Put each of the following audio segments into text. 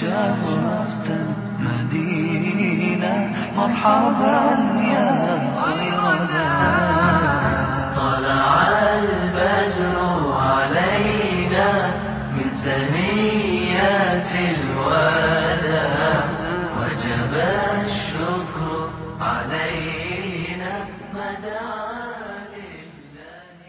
شرفت المدينة مرحبا يا خير ذا طلع البدر علينا من ثنيات الوداع وجب الشكر علينا مدعا لله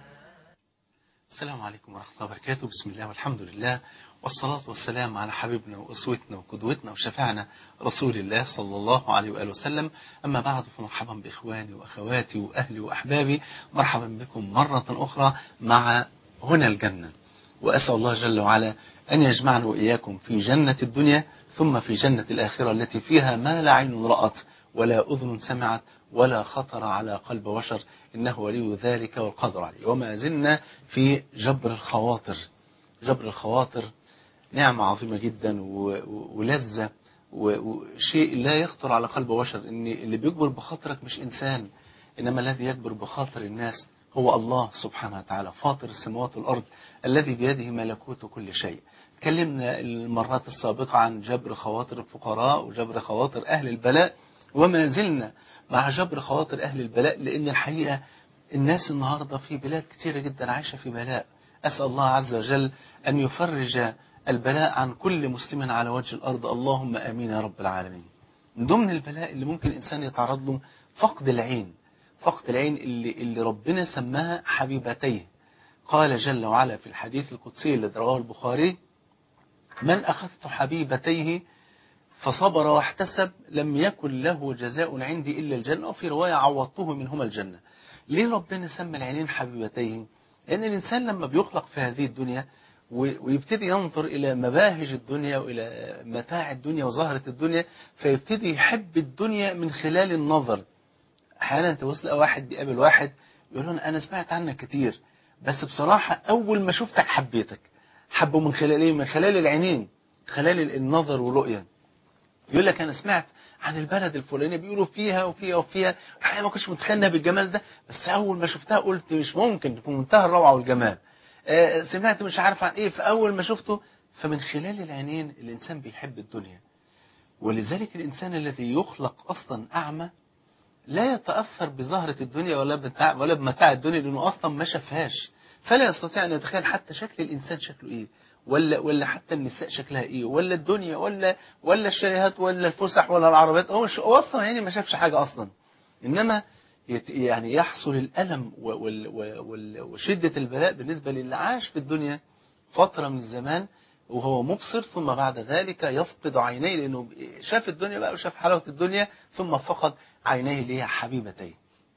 السلام عليكم ورحمة الله وبركاته بسم الله والحمد لله والصلاة والسلام على حبيبنا وأسوتنا وقدوتنا وشفعنا رسول الله صلى الله عليه وآله وسلم أما بعد فمرحبا بإخواني وأخواتي وأهلي وأحبابي مرحبا بكم مرة أخرى مع هنا الجنة وأسأل الله جل وعلا أن يجمعنا وإياكم في جنة الدنيا ثم في جنة الآخرة التي فيها ما لا عين رأت ولا أذن سمعت ولا خطر على قلب بشر إنه ولي ذلك والقدر عليه وما زلنا في جبر الخواطر جبر الخواطر نعمة عظيمة جدا و- و- ولذة و- وشيء لا يخطر على قلب بشر إن اللي بيجبر بخاطرك مش إنسان إنما الذي يجبر بخاطر الناس هو الله سبحانه وتعالى فاطر السماوات والأرض الذي بيده ملكوت كل شيء تكلمنا المرات السابقة عن جبر خواطر الفقراء وجبر خواطر أهل البلاء وما زلنا مع جبر خواطر أهل البلاء لأن الحقيقة الناس النهاردة في بلاد كثيرة جدا عايشة في بلاء أسأل الله عز وجل أن يفرج البلاء عن كل مسلم على وجه الأرض اللهم آمين يا رب العالمين من ضمن البلاء اللي ممكن الإنسان يتعرض له فقد العين فقد العين اللي, اللي ربنا سماها حبيبتيه قال جل وعلا في الحديث القدسي الذي رواه البخاري من أخذت حبيبتيه فصبر واحتسب لم يكن له جزاء عندي إلا الجنة وفي رواية عوضته منهما الجنة ليه ربنا سمى العينين حبيبتيه لأن الإنسان لما بيخلق في هذه الدنيا و- ويبتدي ينظر إلى مباهج الدنيا وإلى متاع الدنيا وزهرة الدنيا فيبتدي يحب الدنيا من خلال النظر أحيانا توصل واحد بيقابل واحد يقول له أنا سمعت عنك كتير بس بصراحة أول ما شفتك حبيتك حبه من خلال إيه؟ من خلال العينين خلال النظر والرؤية يقول لك انا سمعت عن البلد الفلانيه بيقولوا فيها وفيها وفيها الحقيقه ما كنتش متخيل إنها بالجمال ده بس اول ما شفتها قلت مش ممكن في منتهى الروعه والجمال آه، سمعت مش عارف عن ايه فاول ما شفته فمن خلال العينين الانسان بيحب الدنيا ولذلك الانسان الذي يخلق اصلا اعمى لا يتاثر بزهره الدنيا ولا بتاع ولا بمتاع الدنيا لانه اصلا ما شافهاش فلا يستطيع ان يتخيل حتى شكل الانسان شكله ايه ولا ولا حتى النساء شكلها ايه ولا الدنيا ولا ولا الشاليهات ولا الفسح ولا العربيات هو ش- هو اصلا يعني ما شافش حاجه اصلا انما يت- يعني يحصل الالم و- وال- و- وال- وشده البلاء بالنسبه للي عاش في الدنيا فتره من الزمان وهو مبصر ثم بعد ذلك يفقد عينيه لانه شاف الدنيا بقى وشاف حلاوه الدنيا ثم فقد عينيه اللي هي حبيبتين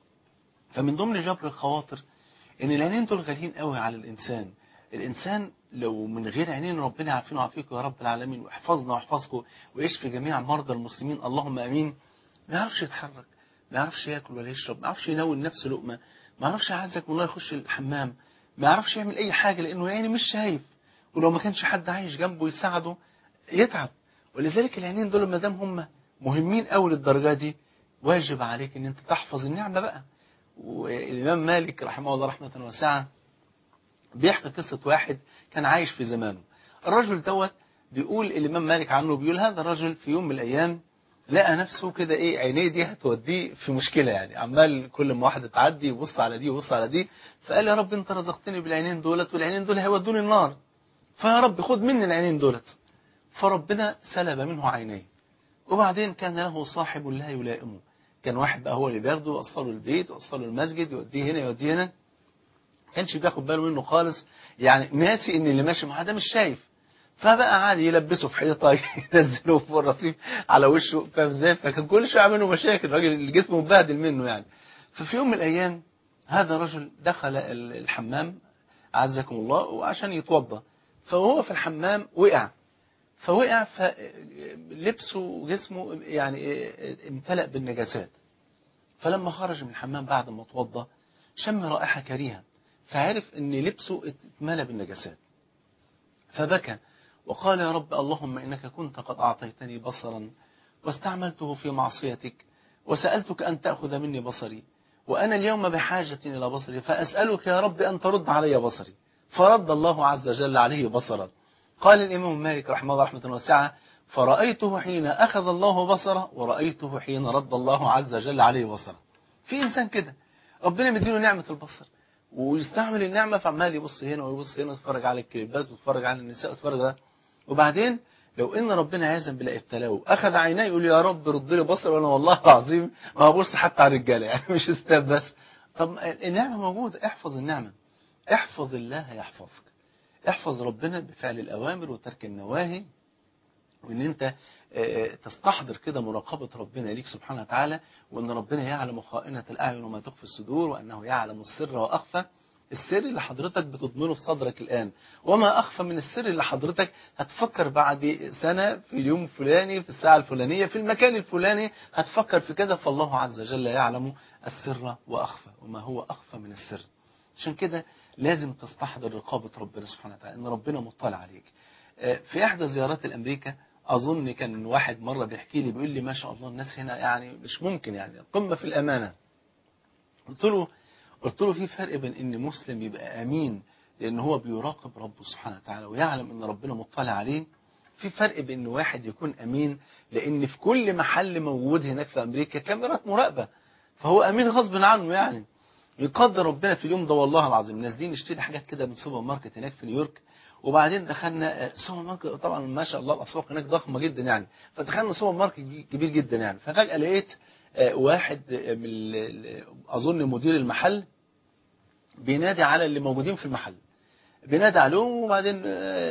فمن ضمن جبر الخواطر ان العينين دول غاليين قوي على الانسان الانسان لو من غير عينين ربنا يعافينا ويعافيكم يا رب العالمين ويحفظنا ويحفظكم ويشفي جميع مرضى المسلمين اللهم امين ما يعرفش يتحرك ما يعرفش ياكل ولا يشرب ما يعرفش يناول نفسه لقمه ما يعرفش يعزك والله يخش الحمام ما يعرفش يعمل اي حاجه لانه يعني مش شايف ولو ما كانش حد عايش جنبه يساعده يتعب ولذلك العينين دول ما دام هم مهمين قوي للدرجه دي واجب عليك ان انت تحفظ النعمه بقى والامام مالك رحمه الله رحمه واسعه بيحكي قصة واحد كان عايش في زمانه الرجل دوت بيقول الإمام مالك عنه بيقول هذا الرجل في يوم من الأيام لقى نفسه كده إيه عينيه دي هتوديه في مشكلة يعني عمال كل ما واحدة تعدي يبص على دي يبص على دي فقال يا رب أنت رزقتني بالعينين دولت والعينين دول هيودوني النار فيا رب خد مني العينين دولت فربنا سلب منه عينيه وبعدين كان له صاحب لا يلائمه كان واحد بقى هو اللي بياخده وصله البيت وصله المسجد يوديه هنا يوديه هنا كانش بياخد باله منه خالص يعني ناسي ان اللي ماشي معاه ده مش شايف فبقى عادي يلبسه في حيطه ينزله فوق الرصيف على وشه فاهم ازاي فكان كل شويه يعمل له مشاكل الراجل اللي جسمه مبهدل منه يعني ففي يوم من الايام هذا الرجل دخل ال- الحمام عزكم الله وعشان يتوضا فهو في الحمام وقع فوقع فلبسه وجسمه يعني امتلأ بالنجاسات فلما خرج من الحمام بعد ما اتوضا شم رائحه كريهه فعرف ان لبسه اتملى بالنجاسات فبكى وقال يا رب اللهم انك كنت قد اعطيتني بصرا واستعملته في معصيتك وسالتك ان تاخذ مني بصري وانا اليوم بحاجه الى بصري فاسالك يا رب ان ترد علي بصري فرد الله عز وجل عليه بصرا قال الإمام مالك رحمه الله رحمة واسعة فرأيته حين أخذ الله بصره ورأيته حين رد الله عز وجل عليه بصره في إنسان كده ربنا مديله نعمة البصر ويستعمل النعمة فعمال يبص هنا ويبص هنا ويتفرج على الكليبات ويتفرج على النساء ويتفرج على وبعدين لو ان ربنا عايزا بلا ابتلاه اخذ عينيه يقول يا رب رد لي بصري وانا والله العظيم ما هبص حتى على الرجاله يعني مش استاب بس طب النعمه موجوده احفظ النعمه احفظ الله يحفظك احفظ ربنا بفعل الاوامر وترك النواهي وان انت تستحضر كده مراقبة ربنا ليك سبحانه وتعالى وان ربنا يعلم خائنة الاعين وما تخفي الصدور وانه يعلم السر واخفى السر اللي حضرتك بتضمنه في صدرك الآن وما أخفى من السر اللي حضرتك هتفكر بعد سنة في اليوم الفلاني في الساعة الفلانية في المكان الفلاني هتفكر في كذا فالله عز وجل يعلم السر وأخفى وما هو أخفى من السر عشان كده لازم تستحضر رقابة ربنا سبحانه وتعالى إن ربنا مطلع عليك في إحدى زيارات الأمريكا أظن كان واحد مرة بيحكي لي بيقول لي ما شاء الله الناس هنا يعني مش ممكن يعني قمة في الأمانة قلت له قلت له في فرق بين ان مسلم يبقى امين لان هو بيراقب ربه سبحانه وتعالى ويعلم ان ربنا مطلع عليه في فرق بين ان واحد يكون امين لان في كل محل موجود هناك في امريكا كاميرات مراقبه فهو امين غصب عنه يعني يقدر ربنا في اليوم ده والله العظيم نازلين نشتري حاجات كده من سوبر ماركت هناك في نيويورك وبعدين دخلنا سوبر ماركت طبعا ما شاء الله الاسواق هناك ضخمه جدا يعني فدخلنا سوبر ماركت كبير جدا يعني ففجاه لقيت واحد من اظن مدير المحل بينادي على اللي موجودين في المحل بينادي عليهم وبعدين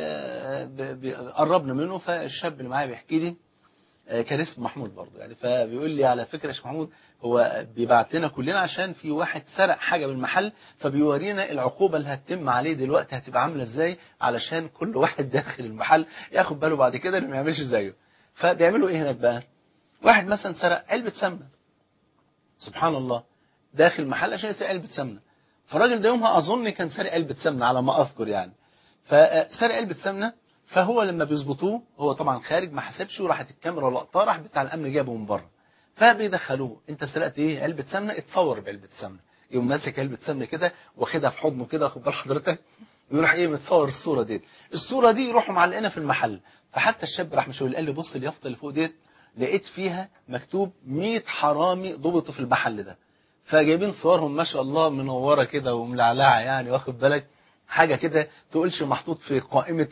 قربنا منه فالشاب اللي معايا بيحكي لي كان اسمه محمود برضه يعني فبيقول لي على فكره يا شيخ محمود هو بيبعت لنا كلنا عشان في واحد سرق حاجه من المحل فبيورينا العقوبه اللي هتتم عليه دلوقتي هتبقى عامله ازاي علشان كل واحد داخل المحل ياخد باله بعد كده انه ما يعملش زيه فبيعملوا ايه هناك بقى واحد مثلا سرق علبه سمنه سبحان الله داخل محل عشان يسرق علبه سمنه فالراجل ده يومها اظن كان سارق علبه سمنه على ما اذكر يعني فسارق علبه سمنه فهو لما بيظبطوه هو طبعا خارج ما حسبش وراحت الكاميرا لقطاه راح بتاع الامن جابه من بره فبيدخلوه انت سرقت ايه علبه سمنه اتصور بعلبه سمنه يقوم ماسك علبه سمنه كده واخدها في حضنه كده واخد بال حضرتك ويروح ايه متصور الصوره دي الصوره دي يروحوا معلقينها في المحل فحتى الشاب راح مشاور قال لي بص اليافطه اللي فوق ديت لقيت فيها مكتوب 100 حرامي ضبطوا في المحل ده فجايبين صورهم ما شاء الله منوره كده وملعلعه يعني واخد بالك حاجه كده تقولش محطوط في قائمه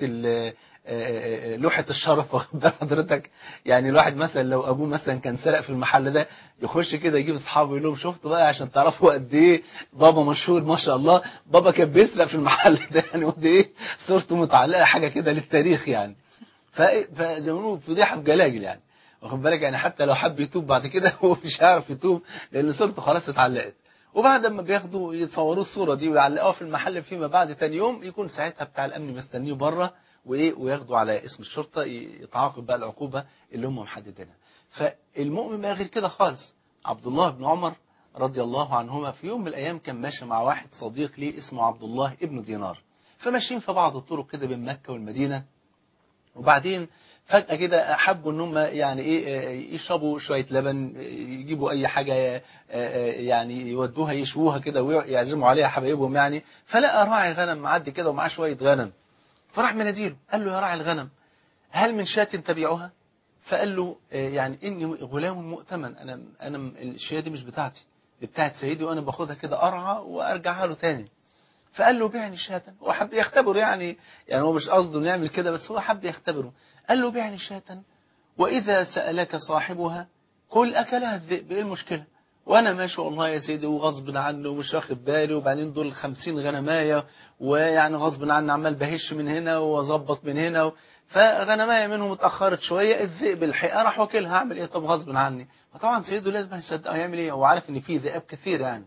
لوحه الشرف واخد بال حضرتك يعني الواحد مثلا لو ابوه مثلا كان سرق في المحل ده يخش كده يجيب اصحابه يقول لهم شفتوا بقى عشان تعرفوا قد ايه بابا مشهور ما شاء الله بابا كان بيسرق في المحل ده يعني قد ايه صورته متعلقه حاجه كده للتاريخ يعني فزي ما بيقولوا فضيحه بجلاجل يعني واخد بالك يعني حتى لو حب يتوب بعد كده هو مش هيعرف يتوب لان صورته خلاص اتعلقت وبعد ما بياخدوا يتصوروه الصوره دي ويعلقوها في المحل فيما بعد تاني يوم يكون ساعتها بتاع الامن مستنيه بره وايه وياخدوا على اسم الشرطه يتعاقب بقى العقوبه اللي هم محددينها فالمؤمن بقى غير كده خالص عبد الله بن عمر رضي الله عنهما في يوم من الايام كان ماشي مع واحد صديق ليه اسمه عبد الله ابن دينار فماشيين في بعض الطرق كده بين مكه والمدينه وبعدين فجأة كده حبوا ان هم يعني ايه يشربوا شوية لبن يجيبوا اي حاجة يعني يودوها يشووها كده ويعزموا عليها حبايبهم يعني فلقى راعي غنم معدي كده ومعاه شوية غنم فراح مناديله قال له يا راعي الغنم هل من شاة تبيعها فقال له يعني اني غلام مؤتمن انا انا الشاة دي مش بتاعتي دي بتاعت سيدي وانا باخدها كده ارعى وارجعها له تاني فقال له بيعني شاة هو حب يختبره يعني يعني هو مش قصده انه يعمل كده بس هو حب يختبره قال له بيعني شاة وإذا سألك صاحبها قل أكلها الذئب إيه المشكلة وأنا ماشي والله يا سيدي وغصب عني ومش واخد بالي وبعدين دول خمسين غنماية ويعني غصب عني عمال بهش من هنا وأظبط من هنا فغنماية منهم اتأخرت شوية الذئب الحقيقة راح واكلها هعمل إيه طب غصب عني فطبعا سيده لازم يصدقه يعمل إيه هو عارف إن في ذئاب كثير يعني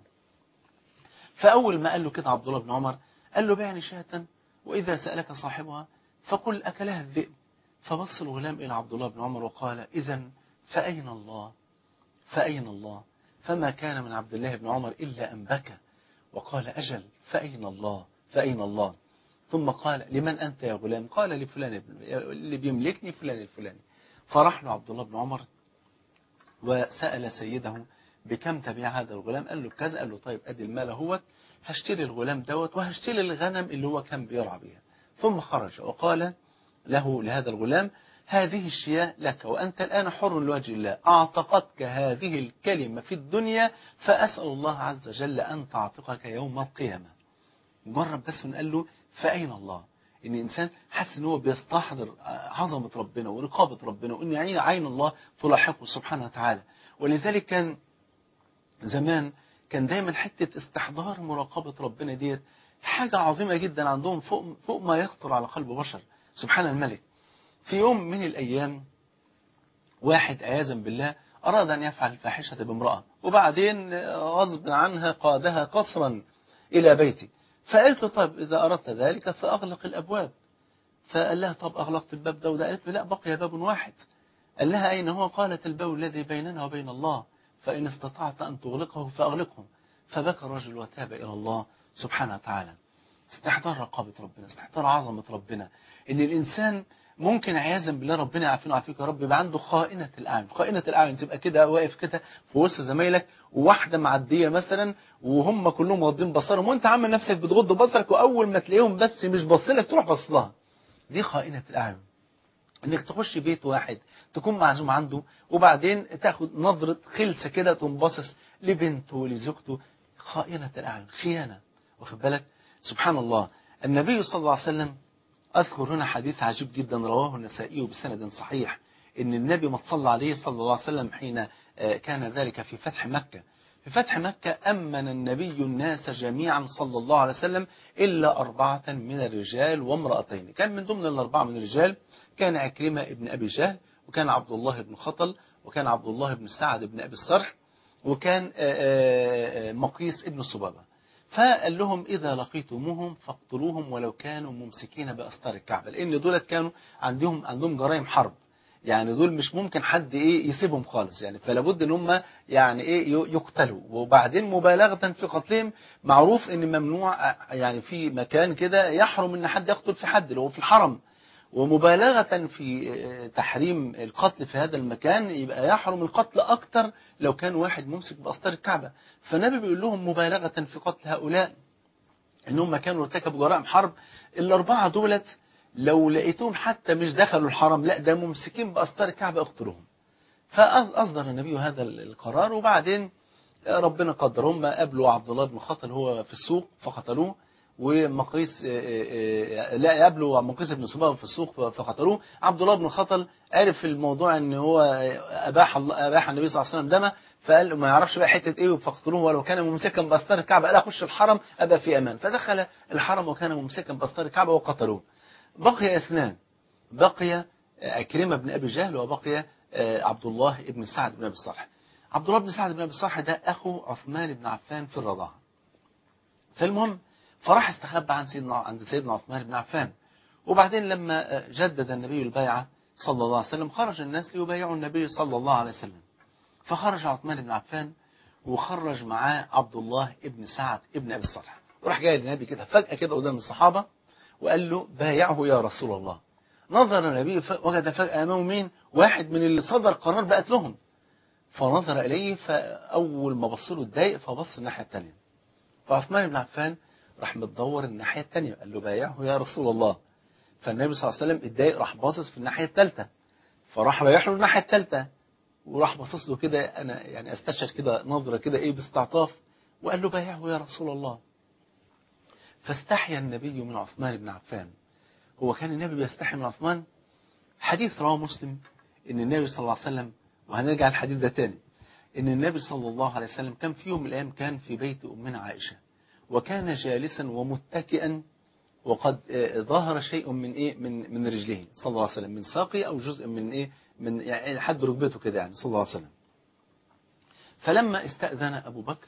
فأول ما قال له كده عبد الله بن عمر قال له بيعني شاة وإذا سألك صاحبها فقل أكلها الذئب فبص الغلام إلى عبد الله بن عمر وقال إذا فأين الله فأين الله فما كان من عبد الله بن عمر إلا أن بكى وقال أجل فأين الله فأين الله ثم قال لمن أنت يا غلام قال لفلان اللي بيملكني فلان الفلاني فرح له عبد الله بن عمر وسأل سيده بكم تبيع هذا الغلام قال له كذا قال له طيب أدي المال اهوت هشتري الغلام دوت وهشتري الغنم اللي هو كان بيرعى بيها ثم خرج وقال له لهذا الغلام هذه الشياء لك وأنت الآن حر لوجه الله أعتقتك هذه الكلمة في الدنيا فأسأل الله عز وجل أن تعتقك يوم القيامة مجرد بس قال له فأين الله ان الانسان حاسس ان هو بيستحضر عظمه ربنا ورقابه ربنا وان عين عين الله تلاحقه سبحانه وتعالى ولذلك كان زمان كان دايما حته استحضار مراقبه ربنا ديت حاجه عظيمه جدا عندهم فوق فوق ما يخطر على قلب بشر سبحان الملك في يوم من الايام واحد عياذا بالله اراد ان يفعل الفاحشه بامراه وبعدين غصب عنها قادها قصرا الى بيته فقالت له طيب إذا أردت ذلك فأغلق الأبواب فقال لها طب أغلقت الباب ده وده قالت له لا بقي باب واحد قال لها أين هو قالت الباب الذي بيننا وبين الله فإن استطعت أن تغلقه فأغلقه فبكى الرجل وتاب إلى الله سبحانه وتعالى استحضار رقابة ربنا استحضار عظمة ربنا إن الإنسان ممكن عياذا بالله ربنا يعافينا ويعافيك يا رب يبقى عنده خائنة الأعين خائنة الأعين تبقى كده واقف كده في وسط زمايلك وواحدة معدية مثلا وهم كلهم واخدين بصرهم وانت عامل نفسك بتغض بصرك واول ما تلاقيهم بس مش باصلك تروح باص لها دي خائنة الأعين انك تخش بيت واحد تكون معزوم عنده وبعدين تاخد نظرة خلسة كده تنبصص لبنته ولزوجته خائنة الأعين خيانة واخد بالك سبحان الله النبي صلى الله عليه وسلم أذكر هنا حديث عجيب جدا رواه النسائي بسند صحيح إن النبي ما صلى عليه صلى الله عليه وسلم حين كان ذلك في فتح مكة في فتح مكة أمن النبي الناس جميعا صلى الله عليه وسلم إلا أربعة من الرجال وامرأتين كان من ضمن الأربعة من الرجال كان عكرمة ابن أبي جهل وكان عبد الله بن خطل وكان عبد الله بن سعد بن أبي الصرح وكان مقيس ابن صبابة فقال لهم إذا لقيتموهم فاقتلوهم ولو كانوا ممسكين بأستار الكعبة لأن دولت كانوا عندهم عندهم جرائم حرب يعني دول مش ممكن حد ايه يسيبهم خالص يعني فلا بد ان هم يعني ايه يقتلوا وبعدين مبالغه في قتلهم معروف ان ممنوع يعني في مكان كده يحرم ان حد يقتل في حد اللي هو في الحرم ومبالغة في تحريم القتل في هذا المكان يبقى يحرم القتل أكتر لو كان واحد ممسك بأسطار الكعبة فالنبي بيقول لهم مبالغة في قتل هؤلاء إنهم كانوا ارتكبوا جرائم حرب الأربعة دولت لو لقيتهم حتى مش دخلوا الحرم لا ده ممسكين بأسطار الكعبة اقتلوهم فأصدر النبي هذا القرار وبعدين ربنا قدر هم قابلوا عبد الله بن خطل هو في السوق فقتلوه ومقيس لا يقابلوا مقيس بن صبابه في السوق فقتلوه عبد الله بن خطل عرف الموضوع ان هو اباح الله اباح النبي صلى الله عليه وسلم دمه فقال ما يعرفش بقى حته ايه فقتلوه ولو كان ممسكا باستار الكعبه قال اخش الحرم ابقى في امان فدخل الحرم وكان ممسكا باستار الكعبه وقتلوه بقي اثنان بقي عكرمه بن ابي جهل وبقي عبد الله بن سعد بن ابي الصالح عبد الله بن سعد بن ابي الصالح ده اخو عثمان بن عفان في الرضاعه فالمهم فراح استخبى عن سيدنا عند سيدنا عثمان بن عفان وبعدين لما جدد النبي البيعة صلى الله عليه وسلم خرج الناس ليبايعوا النبي صلى الله عليه وسلم فخرج عثمان بن عفان وخرج معاه عبد الله ابن سعد ابن أبي الصالح وراح جاي للنبي كده فجأة كده قدام الصحابة وقال له بايعه يا رسول الله نظر النبي وجد فجأة أمامه مين واحد من اللي صدر قرار بقتلهم فنظر إليه فأول ما بص له اتضايق فبص الناحية الثانية فعثمان بن عفان راح متدور الناحية التانية قال له بايعه يا رسول الله فالنبي صلى الله عليه وسلم اتضايق راح باصص في الناحية الثالثة فراح رايح له الناحية الثالثة وراح باصص له كده انا يعني استشعر كده نظرة كده ايه باستعطاف وقال له بايعه يا رسول الله فاستحيا النبي من عثمان بن عفان هو كان النبي بيستحي من عثمان حديث رواه مسلم ان النبي صلى الله عليه وسلم وهنرجع الحديث ده تاني ان النبي صلى الله عليه وسلم كان في يوم من الايام كان في بيت امنا عائشه وكان جالسا ومتكئا وقد ظهر شيء من ايه من من رجله صلى الله عليه وسلم من ساقي او جزء من ايه من يعني حد ركبته كده يعني صلى الله عليه وسلم فلما استأذن ابو بكر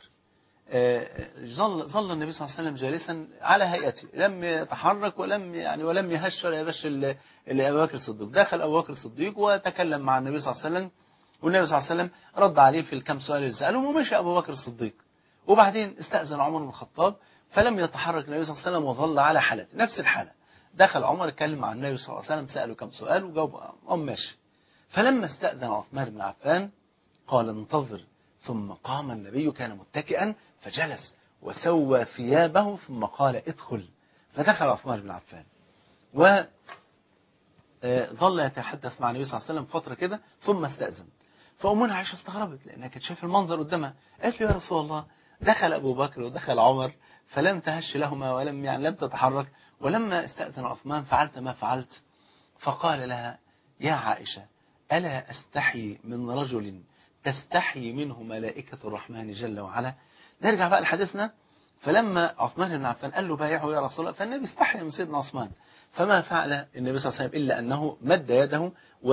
ظل ظل النبي صلى الله عليه وسلم جالسا على هيئته لم يتحرك ولم يعني ولم يهش ولا يبش ابو بكر الصديق دخل ابو بكر الصديق وتكلم مع النبي صلى الله عليه وسلم والنبي صلى الله عليه وسلم رد عليه في الكم سؤال اللي سالهم ومشى ابو بكر الصديق وبعدين استأذن عمر بن الخطاب فلم يتحرك النبي صلى الله عليه وسلم وظل على حالته نفس الحالة دخل عمر اتكلم مع النبي صلى الله عليه وسلم سأله كم سؤال وجاوب قام ماشي فلما استأذن عثمان بن عفان قال انتظر ثم قام النبي كان متكئا فجلس وسوى ثيابه ثم قال ادخل فدخل عثمان بن عفان آه، ظل يتحدث مع النبي صلى الله عليه وسلم فترة كده ثم استأذن فأمنا عائشة استغربت لأنها كانت شايفة المنظر قدامها قالت له يا رسول الله دخل أبو بكر ودخل عمر فلم تهش لهما ولم يعني لم تتحرك ولما استأذن عثمان فعلت ما فعلت فقال لها يا عائشة ألا أستحي من رجل تستحي منه ملائكة الرحمن جل وعلا نرجع بقى لحديثنا فلما عثمان بن عفان قال له بايعه يا رسول الله فالنبي استحي من سيدنا عثمان فما فعل النبي صلى الله عليه وسلم إلا أنه مد يده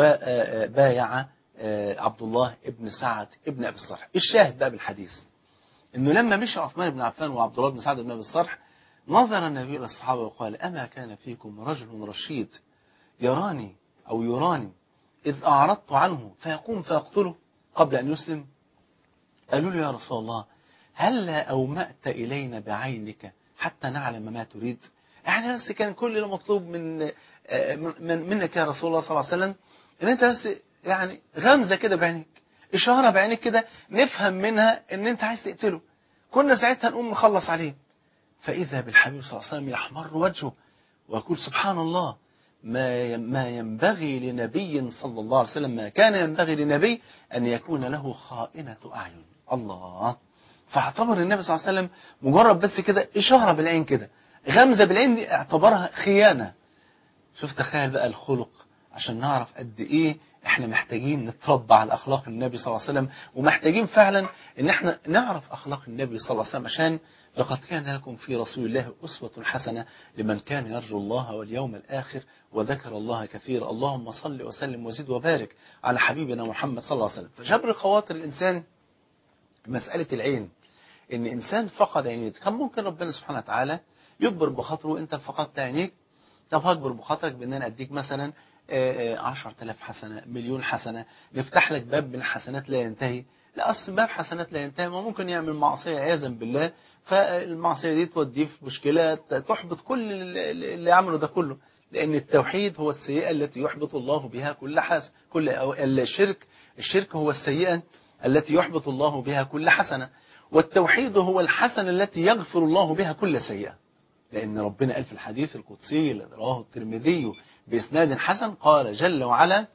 وبايع عبد الله ابن سعد ابن أبي الصرح الشاهد بقى بالحديث انه لما مشى عثمان بن عفان وعبد الله بن سعد بن ابي الصرح نظر النبي الى الصحابه وقال اما كان فيكم رجل رشيد يراني او يراني اذ اعرضت عنه فيقوم فيقتله قبل ان يسلم قالوا له يا رسول الله هلا اومأت الينا بعينك حتى نعلم ما تريد يعني بس كان كل المطلوب من من منك يا رسول الله صلى الله عليه وسلم ان انت بس يعني غمزه كده بعينك إشارة بعينك كده نفهم منها إن أنت عايز تقتله كنا ساعتها نقوم نخلص عليه فإذا بالحبيب صلى الله عليه وسلم يحمر وجهه ويقول سبحان الله ما ما ينبغي لنبي صلى الله عليه وسلم ما كان ينبغي لنبي أن يكون له خائنة أعين الله فاعتبر النبي صلى الله عليه وسلم مجرد بس كده إشارة بالعين كده غمزة بالعين دي اعتبرها خيانة شوف تخيل بقى الخلق عشان نعرف قد إيه احنا محتاجين نتربى على اخلاق النبي صلى الله عليه وسلم ومحتاجين فعلا ان احنا نعرف اخلاق النبي صلى الله عليه وسلم عشان لقد كان لكم في رسول الله اسوة حسنة لمن كان يرجو الله واليوم الاخر وذكر الله كثيرا اللهم صل وسلم وزد وبارك على حبيبنا محمد صلى الله عليه وسلم فجبر خواطر الانسان مسألة العين ان انسان فقد عينيه كان ممكن ربنا سبحانه وتعالى يجبر بخاطره انت فقدت عينيك طب هجبر بخاطرك بان انا اديك مثلا عشرة آلاف حسنة مليون حسنة نفتح لك باب من الحسنات لا ينتهي لا أصل باب حسنات لا ينتهي ما ممكن يعمل معصية عياذا بالله فالمعصية دي توديه في مشكلة تحبط كل اللي عمله ده كله لأن التوحيد هو السيئة التي يحبط الله بها كل حسن كل الشرك الشرك هو السيئة التي يحبط الله بها كل حسنة والتوحيد هو الحسنة التي يغفر الله بها كل سيئة لأن ربنا قال في الحديث القدسي الذي رواه الترمذي بإسناد حسن قال جل وعلا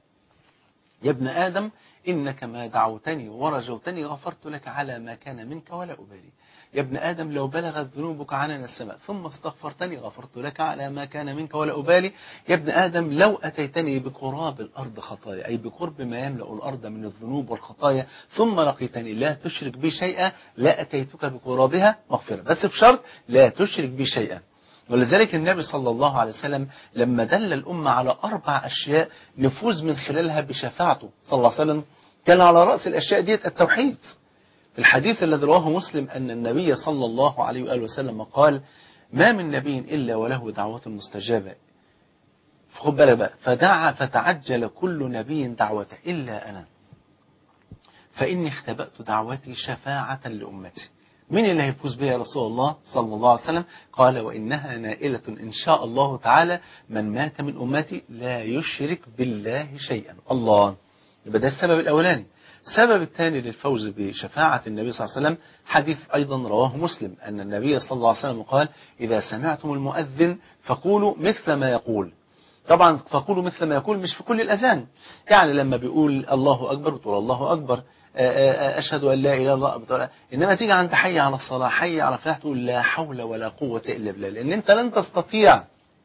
يا ابن آدم إنك ما دعوتني ورجوتني غفرت لك على ما كان منك ولا أبالي يا ابن آدم لو بلغت ذنوبك عنان السماء ثم استغفرتني غفرت لك على ما كان منك ولا أبالي يا ابن آدم لو أتيتني بقراب الأرض خطايا أي بقرب ما يملأ الأرض من الذنوب والخطايا ثم لقيتني لا تشرك بي شيئا لا أتيتك بقرابها مغفرة بس بشرط لا تشرك بي شيئا ولذلك النبي صلى الله عليه وسلم لما دل الأمة على أربع أشياء نفوز من خلالها بشفاعته صلى الله عليه وسلم كان على رأس الأشياء ديت التوحيد في الحديث الذي رواه مسلم أن النبي صلى الله عليه وآله وسلم قال ما من نبي إلا وله دعوة مستجابة خد بالك بقى فدعا فتعجل كل نبي دعوته إلا أنا فإني اختبأت دعوتي شفاعة لأمتي مين اللي هيفوز بها يا رسول الله صلى الله عليه وسلم قال وإنها نائلة إن شاء الله تعالى من مات من أمتي لا يشرك بالله شيئا الله يبقى ده السبب الأولاني السبب الثاني للفوز بشفاعة النبي صلى الله عليه وسلم حديث أيضا رواه مسلم أن النبي صلى الله عليه وسلم قال إذا سمعتم المؤذن فقولوا مثل ما يقول طبعا فقولوا مثل ما يقول مش في كل الأذان يعني لما بيقول الله أكبر بتقول الله أكبر أشهد أن لا إله إلا الله بتقول إنما تيجي عند حي على الصلاة حي على الفلاح تقول لا حول ولا قوة إلا بالله لأن أنت لن تستطيع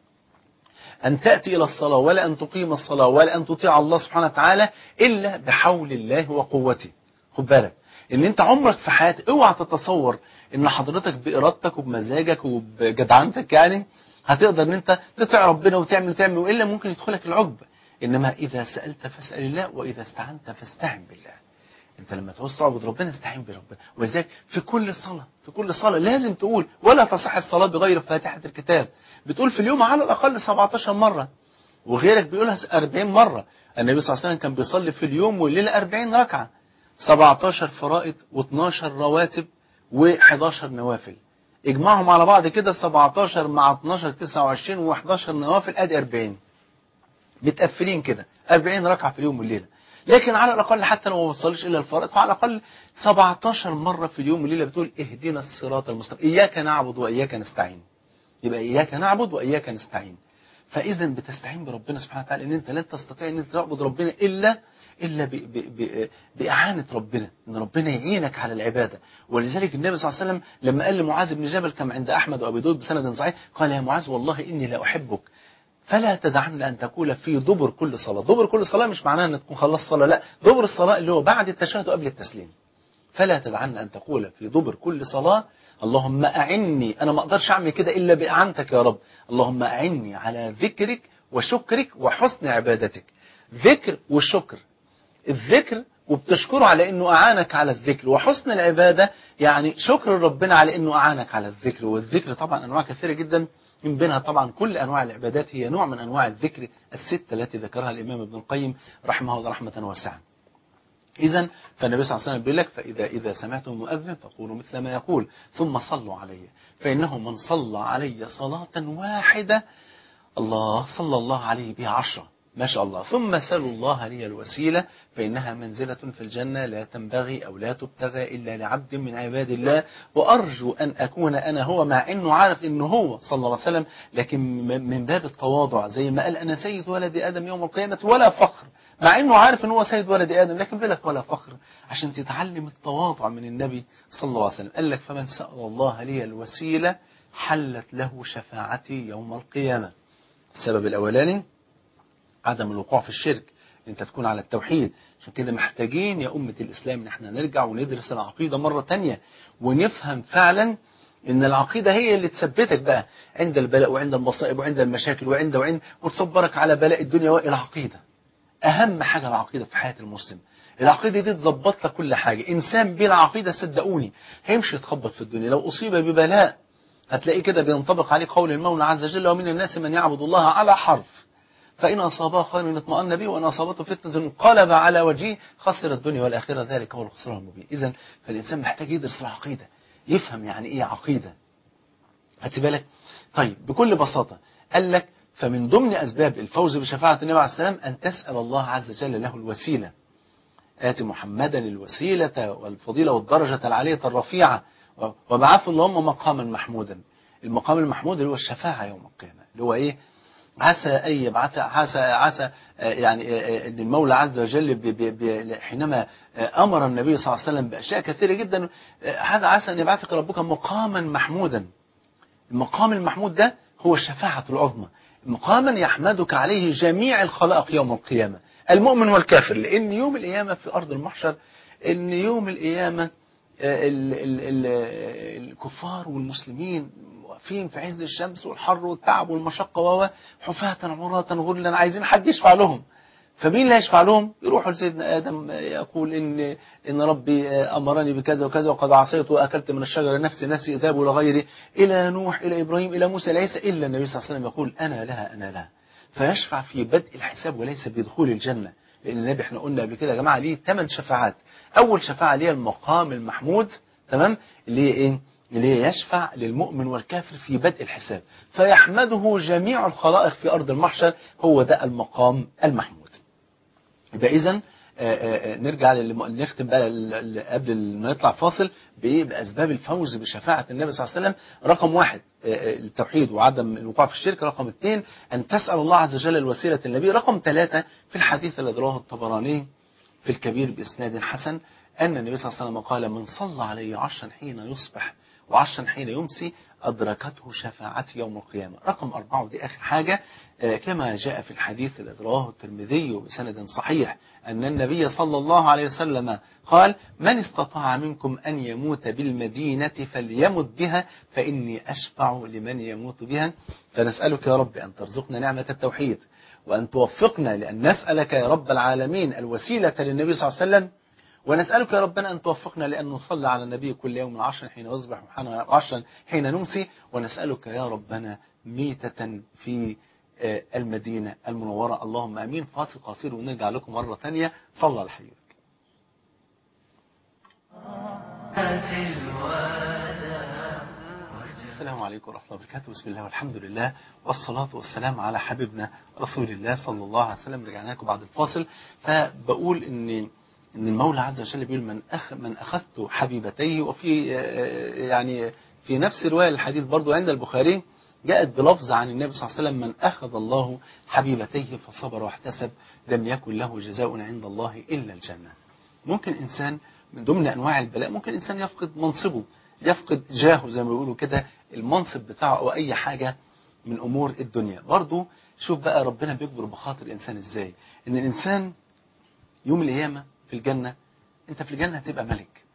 أن تأتي إلى الصلاة ولا أن تقيم الصلاة ولا أن تطيع الله سبحانه وتعالى إلا بحول الله وقوته خد بالك إن أنت عمرك في حياتك اوعى تتصور إن حضرتك بإرادتك وبمزاجك وبجدعنتك يعني هتقدر إن أنت تطيع ربنا وتعمل وتعمل وإلا ممكن يدخلك العجب إنما إذا سألت فاسأل الله وإذا استعنت فاستعن بالله انت لما تعوز تعبد ربنا استعين بربنا ولذلك في كل صلاة في كل صلاة لازم تقول ولا تصح الصلاة بغير فاتحة الكتاب بتقول في اليوم على الأقل 17 مرة وغيرك بيقولها 40 مرة النبي صلى الله عليه وسلم كان بيصلي في اليوم والليلة 40 ركعة 17 فرائض و12 رواتب و11 نوافل اجمعهم على بعض كده 17 مع 12 29 و11 نوافل ادي 40 متقفلين كده 40 ركعة في اليوم والليلة لكن على الأقل حتى لو ما بتصليش إلا الفرائض فعلى الأقل 17 مرة في اليوم والليلة بتقول اهدنا الصراط المستقيم إياك نعبد وإياك نستعين يبقى إياك نعبد وإياك نستعين فاذا بتستعين بربنا سبحانه وتعالى ان انت لن تستطيع ان انت تعبد ربنا الا الا ب ب ب باعانه ربنا ان ربنا يعينك على العباده ولذلك النبي صلى الله عليه وسلم لما قال لمعاذ بن جبل كما عند احمد وابي داود بسند صحيح قال يا معاذ والله اني لا احبك فلا تدعن ان تقول في دبر كل صلاه دبر كل صلاه مش معناها ان تكون خلصت صلاه لا دبر الصلاه اللي هو بعد التشهد وقبل التسليم فلا تدعن ان تقول في دبر كل صلاه اللهم اعني انا ما اقدرش اعمل كده الا باعانتك يا رب اللهم اعني على ذكرك وشكرك وحسن عبادتك ذكر وشكر الذكر وبتشكره على انه اعانك على الذكر وحسن العباده يعني شكر ربنا على انه اعانك على الذكر والذكر طبعا انواع كثيره جدا من بينها طبعا كل انواع العبادات هي نوع من انواع الذكر السته التي ذكرها الامام ابن القيم رحمه الله رحمه واسعه. اذا فالنبي صلى الله عليه وسلم بيقول لك فاذا اذا سمعتم المؤذن فقولوا مثل ما يقول ثم صلوا علي فانه من صلى علي صلاه واحده الله صلى الله عليه بها عشرة ما شاء الله ثم سلوا الله لي الوسيلة فإنها منزلة في الجنة لا تنبغي أو لا تبتغى إلا لعبد من عباد الله وأرجو أن أكون أنا هو مع أنه عارف أنه هو صلى الله عليه وسلم لكن من باب التواضع زي ما قال أنا سيد ولد آدم يوم القيامة ولا فخر مع أنه عارف أنه هو سيد ولد آدم لكن بلك ولا فخر عشان تتعلم التواضع من النبي صلى الله عليه وسلم قال لك فمن سأل الله لي الوسيلة حلت له شفاعتي يوم القيامة السبب الأولاني عدم الوقوع في الشرك انت تكون على التوحيد عشان كده محتاجين يا أمة الإسلام ان احنا نرجع وندرس العقيدة مرة تانية ونفهم فعلا ان العقيدة هي اللي تثبتك بقى عند البلاء وعند المصائب وعند المشاكل وعند وعند وتصبرك على بلاء الدنيا والعقيدة أهم حاجة العقيدة في حياة المسلم العقيدة دي تظبط لك كل حاجة إنسان بلا عقيدة صدقوني هيمشي يتخبط في الدنيا لو أصيب ببلاء هتلاقيه كده بينطبق عليه قول المولى عز وجل ومن الناس من يعبد الله على حرف فإن أصابه خير اطمأن به وإن أصابته فتنة انقلب على وجهه خسر الدنيا والآخرة ذلك هو الخسران المبين إذا فالإنسان محتاج يدرس العقيدة يفهم يعني إيه عقيدة هاتي بالك طيب بكل بساطة قال لك فمن ضمن أسباب الفوز بشفاعة النبي عليه السلام أن تسأل الله عز وجل له الوسيلة آت محمدا الوسيلة والفضيلة والدرجة العالية الرفيعة وابعثه اللهم مقاما محمودا المقام المحمود اللي هو الشفاعة يوم القيامة اللي هو إيه عسى أن يبعث عسى عسى يعني أن المولى عز وجل بي بي بي حينما أمر النبي صلى الله عليه وسلم بأشياء كثيرة جدا هذا عسى أن يبعثك ربك مقاما محمودا المقام المحمود ده هو الشفاعة العظمى مقاما يحمدك عليه جميع الخلائق يوم القيامة المؤمن والكافر لأن يوم القيامة في أرض المحشر أن يوم القيامة ال ال ال الكفار والمسلمين واقفين في عز الشمس والحر والتعب والمشقة و حفاة عراة غرلا عايزين حد يشفع لهم فمين اللي هيشفع لهم يروحوا لسيدنا آدم يقول إن إن ربي أمرني بكذا وكذا وقد عصيت وأكلت من الشجرة نفسي نفسي إذاب لغيري إلى نوح إلى إبراهيم إلى موسى إلى عيسى إلا النبي صلى الله عليه وسلم يقول أنا لها أنا لها فيشفع في بدء الحساب وليس بدخول الجنة لأن النبي احنا قلنا قبل كده يا جماعة ليه ثمان شفاعات أول شفاعة ليه المقام المحمود تمام اللي هي إيه اللي هي يشفع للمؤمن والكافر في بدء الحساب فيحمده جميع الخلائق في أرض المحشر هو ده المقام المحمود يبقى إذا نرجع نختم بقى قبل ما نطلع فاصل بايه باسباب الفوز بشفاعه النبي صلى الله عليه وسلم رقم واحد التوحيد وعدم الوقوع في الشرك رقم اثنين ان تسال الله عز وجل الوسيله النبي رقم ثلاثه في الحديث الذي رواه الطبراني في الكبير باسناد حسن ان النبي صلى الله عليه وسلم قال من صلى عليه عشرا حين يصبح وعشرا حين يمسي أدركته شفاعتي يوم القيامة رقم أربعة ودي آخر حاجة كما جاء في الحديث الذي رواه الترمذي بسند صحيح أن النبي صلى الله عليه وسلم قال من استطاع منكم أن يموت بالمدينة فليمت بها فإني أشفع لمن يموت بها فنسألك يا رب أن ترزقنا نعمة التوحيد وأن توفقنا لأن نسألك يا رب العالمين الوسيلة للنبي صلى الله عليه وسلم ونسألك يا ربنا أن توفقنا لأن نصلي على النبي كل يوم عشرا حين يصبح وعشرا حين نمسي ونسألك يا ربنا ميتة في المدينة المنورة اللهم أمين فاصل قصير ونرجع لكم مرة ثانية صلى على حبيبك السلام عليكم ورحمة الله وبركاته بسم الله والحمد لله والصلاة والسلام على حبيبنا رسول الله صلى الله عليه وسلم رجعنا لكم بعد الفاصل فبقول ان ان المولى عز وجل بيقول من أخ من اخذت حبيبتيه وفي يعني في نفس روايه الحديث برضو عند البخاري جاءت بلفظ عن النبي صلى الله عليه وسلم من أخذ الله حبيبتيه فصبر واحتسب لم يكن له جزاء عند الله إلا الجنة ممكن إنسان من ضمن أنواع البلاء ممكن إنسان يفقد منصبه يفقد جاهه زي ما بيقولوا كده المنصب بتاعه أو أي حاجة من أمور الدنيا برضو شوف بقى ربنا بيكبر بخاطر الإنسان إزاي إن الإنسان يوم القيامة في الجنة أنت في الجنة هتبقى ملك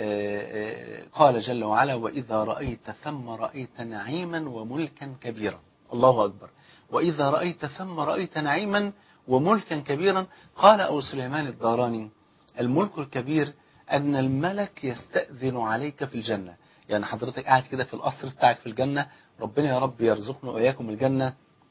قال جل وعلا وإذا رأيت ثم رأيت نعيما وملكا كبيرا الله أكبر وإذا رأيت ثم رأيت نعيما وملكا كبيرا قال أبو سليمان الداراني الملك الكبير أن الملك يستأذن عليك في الجنة يعني حضرتك قاعد كده في القصر بتاعك في الجنة ربنا يا رب يرزقنا وإياكم الجنة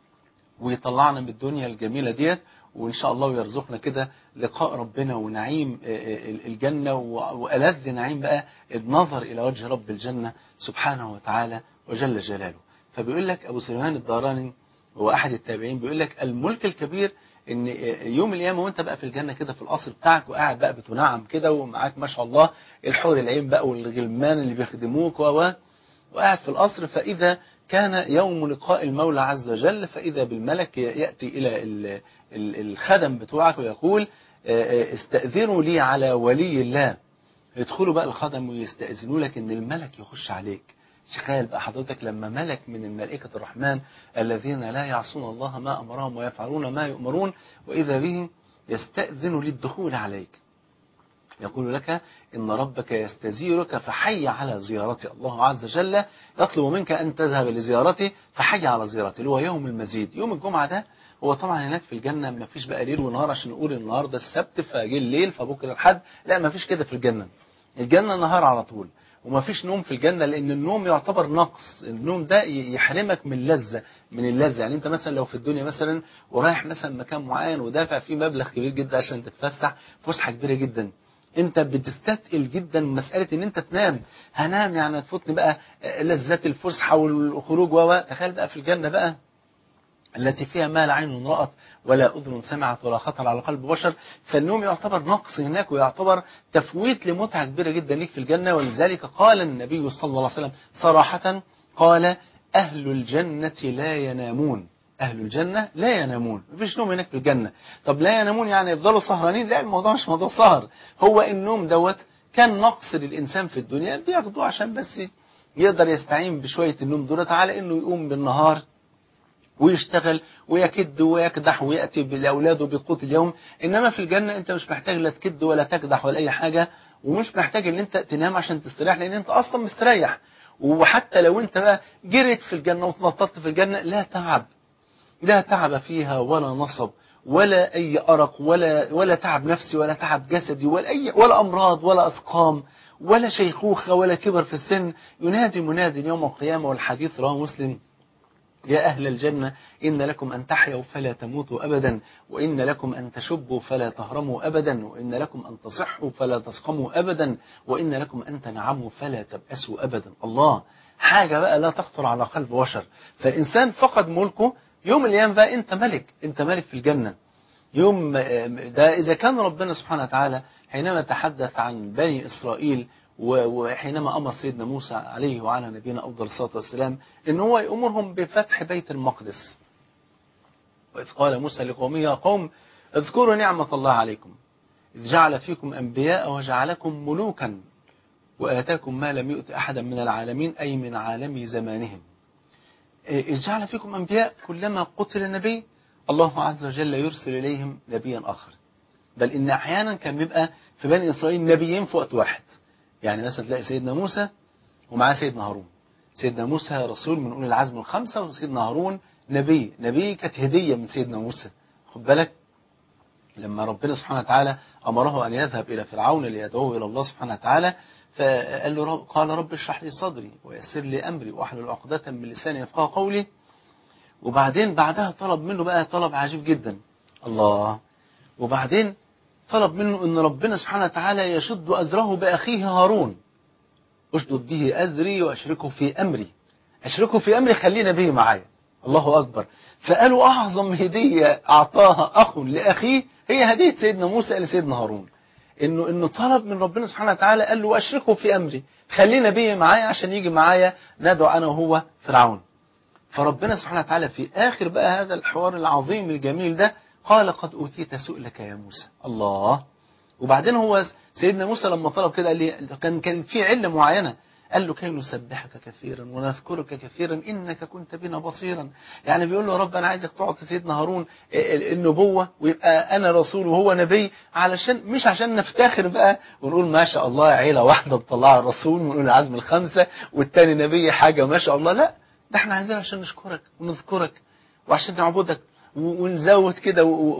ويطلعنا من الدنيا الجميلة ديت وإن شاء الله يرزقنا كده لقاء ربنا ونعيم الجنة وألذ نعيم بقى النظر إلى وجه رب الجنة سبحانه وتعالى وجل جلاله فبيقول لك أبو سليمان الداراني هو أحد التابعين بيقول لك الملك الكبير ان يوم القيامه وانت بقى في الجنه كده في القصر بتاعك وقاعد بقى بتنعم كده ومعاك ما شاء الله الحور العين بقى والغلمان اللي بيخدموك و وقاعد في القصر فاذا كان يوم لقاء المولى عز وجل فاذا بالملك ياتي الى الخدم بتوعك ويقول استاذنوا لي على ولي الله يدخلوا بقى الخدم ويستاذنوا لك ان الملك يخش عليك تخيل بقى حضرتك لما ملك من الملائكة الرحمن الذين لا يعصون الله ما أمرهم ويفعلون ما يؤمرون وإذا به يستأذن للدخول عليك يقول لك إن ربك يستزيرك فحي على زيارته الله عز وجل يطلب منك أن تذهب لزيارته فحي على زيارته اللي هو يوم المزيد يوم الجمعة ده هو طبعا هناك في الجنة ما فيش بقى ليل ونهار عشان نقول النهاردة السبت فجه الليل فبكرة الحد لا ما فيش كده في الجنة الجنة نهار على طول وما فيش نوم في الجنة لأن النوم يعتبر نقص النوم ده يحرمك من لذة من اللذة يعني أنت مثلا لو في الدنيا مثلا ورايح مثلا مكان معين ودافع فيه مبلغ كبير جدا عشان تتفسح فسحة كبيرة جدا انت بتستثقل جدا مسألة ان انت تنام هنام يعني تفوتني بقى لذات الفسحة والخروج و تخيل بقى في الجنة بقى التي فيها ما لا عين رأت ولا أذن سمعت ولا خطر على قلب بشر فالنوم يعتبر نقص هناك ويعتبر تفويت لمتعة كبيرة جدا ليك في الجنة ولذلك قال النبي صلى الله عليه وسلم صراحة قال أهل الجنة لا ينامون أهل الجنة لا ينامون مفيش نوم هناك في الجنة طب لا ينامون يعني يفضلوا سهرانين لا الموضوع مش موضوع سهر هو النوم دوت كان نقص للإنسان في الدنيا بياخدوه عشان بس يقدر يستعين بشوية النوم دولت على إنه يقوم بالنهار ويشتغل ويكد ويكدح ويأتي لأولاده بقوت اليوم إنما في الجنة أنت مش محتاج لا تكد ولا تكدح ولا أي حاجة ومش محتاج إن أنت تنام عشان تستريح لأن أنت أصلا مستريح وحتى لو أنت بقى جريت في الجنة وتنططت في الجنة لا تعب لا تعب فيها ولا نصب ولا أي أرق ولا ولا تعب نفسي ولا تعب جسدي ولا أي ولا أمراض ولا أسقام ولا شيخوخة ولا كبر في السن ينادي مناد يوم القيامة والحديث رواه مسلم يا أهل الجنة إن لكم أن تحيوا فلا تموتوا أبدا وإن لكم أن تشبوا فلا تهرموا أبدا وإن لكم أن تصحوا فلا تسقموا أبدا وإن لكم أن تنعموا فلا تبأسوا أبدا الله حاجة بقى لا تخطر على قلب بشر فالإنسان فقد ملكه يوم الأيام بقى أنت ملك أنت ملك في الجنة يوم ده إذا كان ربنا سبحانه وتعالى حينما تحدث عن بني إسرائيل وحينما أمر سيدنا موسى عليه وعلى نبينا أفضل الصلاة والسلام إن هو يأمرهم بفتح بيت المقدس وإذ قال موسى لقومه يا قوم اذكروا نعمة الله عليكم إذ جعل فيكم أنبياء وجعلكم ملوكا وآتاكم ما لم يؤت أحدا من العالمين أي من عالم زمانهم إذ جعل فيكم أنبياء كلما قتل نبي الله عز وجل يرسل إليهم نبيا آخر بل إن أحيانا كان بيبقى في بني إسرائيل نبيين في وقت واحد يعني مثلا تلاقي سيدنا موسى ومعاه سيدنا هارون سيدنا موسى رسول من أولي العزم الخمسة وسيدنا هارون نبي نبي كانت هدية من سيدنا موسى خد بالك لما ربنا سبحانه وتعالى أمره أن يذهب إلى فرعون ليدعوه إلى الله سبحانه وتعالى فقال له رب قال رب اشرح لي صدري ويسر لي أمري وأحلل عقدة من لساني يفقه قولي وبعدين بعدها طلب منه بقى طلب عجيب جدا الله وبعدين طلب منه أن ربنا سبحانه وتعالى يشد أزره بأخيه هارون أشدد به أزري وأشركه في أمري أشركه في أمري خليه نبي معايا الله أكبر فقالوا أعظم هدية أعطاها أخ لأخيه هي هدية سيدنا موسى لسيدنا هارون إنه إنه طلب من ربنا سبحانه وتعالى قال له أشركه في أمري خليه نبي معايا عشان يجي معايا ندعو أنا وهو فرعون فربنا سبحانه وتعالى في آخر بقى هذا الحوار العظيم الجميل ده قال قد أوتيت سؤلك يا موسى الله وبعدين هو سيدنا موسى لما طلب كده قال لي كان كان في علة معينة قال له كي نسبحك كثيرا ونذكرك كثيرا إنك كنت بنا بصيرا يعني بيقول له يا رب أنا عايزك تعطي سيدنا هارون النبوة ويبقى أنا رسول وهو نبي علشان مش عشان نفتخر بقى ونقول ما شاء الله عيلة واحدة مطلعها الرسول ونقول العزم الخمسة والتاني نبي حاجة ما شاء الله لا ده احنا عايزين عشان نشكرك ونذكرك وعشان نعبدك ونزود كده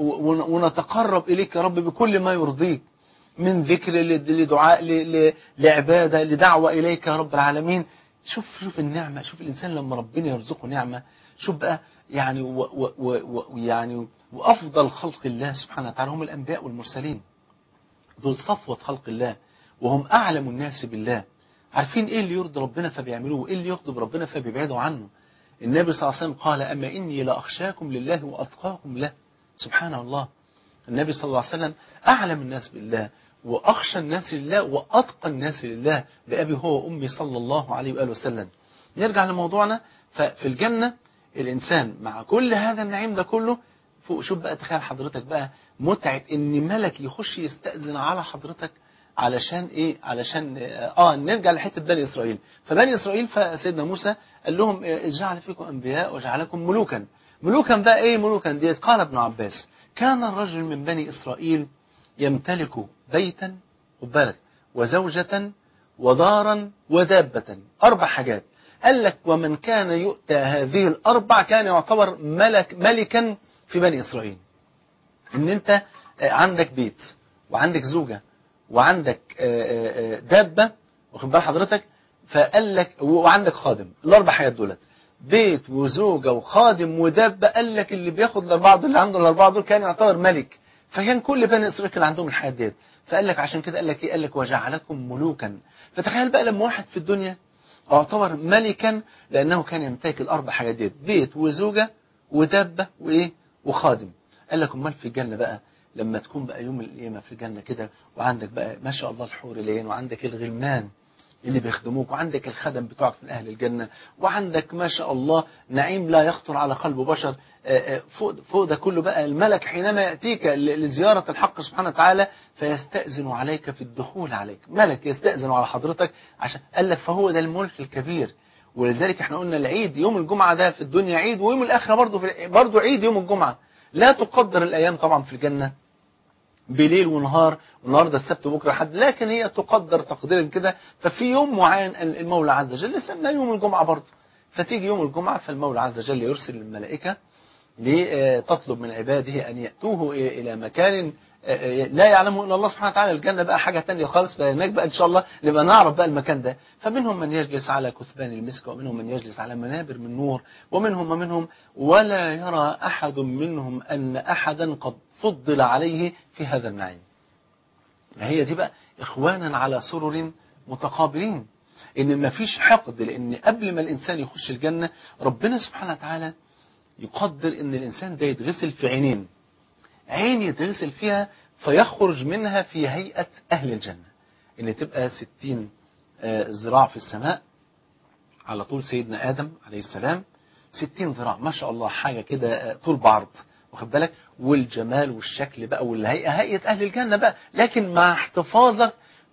ونتقرب إليك يا رب بكل ما يرضيك من ذكر لدعاء لعبادة لدعوة إليك يا رب العالمين شوف شوف النعمة شوف الإنسان لما ربنا يرزقه نعمة شوف بقى يعني و و و يعني وأفضل خلق الله سبحانه وتعالى هم الأنبياء والمرسلين دول صفوة خلق الله وهم أعلم الناس بالله عارفين إيه اللي يرضي ربنا فبيعملوه وإيه اللي يغضب ربنا فبيبعدوا عنه النبي صلى الله عليه وسلم قال أما إني لأخشاكم لله وأتقاكم له سبحان الله النبي صلى الله عليه وسلم أعلم الناس بالله وأخشى الناس لله وأتقى الناس لله بأبي هو وأمي صلى الله عليه وآله وسلم نرجع لموضوعنا ففي الجنة الإنسان مع كل هذا النعيم ده كله فوق شوف بقى تخيل حضرتك بقى متعة إن ملك يخش يستأذن على حضرتك علشان ايه علشان اه نرجع لحته بني اسرائيل فبني اسرائيل فسيدنا موسى قال لهم جعل فيكم انبياء وجعلكم ملوكا ملوكا بقى ايه ملوكا ديت قال ابن عباس كان الرجل من بني اسرائيل يمتلك بيتا وبلد وزوجة ودارا ودابة أربع حاجات قال لك ومن كان يؤتى هذه الأربع كان يعتبر ملك ملكا في بني إسرائيل إن أنت عندك بيت وعندك زوجة وعندك دابة واخد بال حضرتك فقال لك وعندك خادم الأربع حاجات دولت بيت وزوجة وخادم ودابة قال لك اللي بياخد الأربعة دول اللي عنده الأربعة دول كان يعتبر ملك فكان كل بني إسرائيل كان عندهم الحاجات ديت فقال لك عشان كده قال لك ايه قال لك وجعلكم ملوكا فتخيل بقى لما واحد في الدنيا اعتبر ملكا لانه كان يمتلك الاربع حاجات ديت بيت وزوجه ودابه وايه وخادم قال لك امال في الجنه بقى لما تكون بقى يوم القيامه في الجنه كده وعندك بقى ما شاء الله الحور العين وعندك الغلمان اللي بيخدموك وعندك الخدم بتوعك من أهل الجنة وعندك ما شاء الله نعيم لا يخطر على قلب بشر فوق, فوق ده كله بقى الملك حينما يأتيك لزيارة الحق سبحانه وتعالى فيستأذن عليك في الدخول عليك ملك يستأذن على حضرتك عشان قال لك فهو ده الملك الكبير ولذلك احنا قلنا العيد يوم الجمعة ده في الدنيا عيد ويوم الآخرة برضه في برضه عيد يوم الجمعة لا تقدر الأيام طبعا في الجنة بليل ونهار والنهارده السبت وبكره حد لكن هي تقدر تقديرا كده ففي يوم معين المولى عز وجل سماه يوم الجمعه برضه فتيجي يوم الجمعه فالمولى عز وجل يرسل الملائكه لتطلب من عباده ان ياتوه الى مكان لا يعلمه الا الله سبحانه وتعالى الجنه بقى حاجه ثانيه خالص فهناك بقى ان شاء الله نبقى نعرف بقى المكان ده فمنهم من يجلس على كثبان المسك ومنهم من يجلس على منابر من نور ومنهم ومنهم ولا يرى احد منهم ان احدا قد فضل عليه في هذا النعيم ما هي دي بقى إخوانا على سرر متقابلين إن ما فيش حقد لأن قبل ما الإنسان يخش الجنة ربنا سبحانه وتعالى يقدر إن الإنسان ده يتغسل في عينين عين يتغسل فيها فيخرج منها في هيئة أهل الجنة إن تبقى ستين ذراع في السماء على طول سيدنا آدم عليه السلام ستين ذراع ما شاء الله حاجة كده طول بعرض واخد بالك والجمال والشكل بقى والهيئة هيئة أهل الجنة بقى لكن مع احتفاظك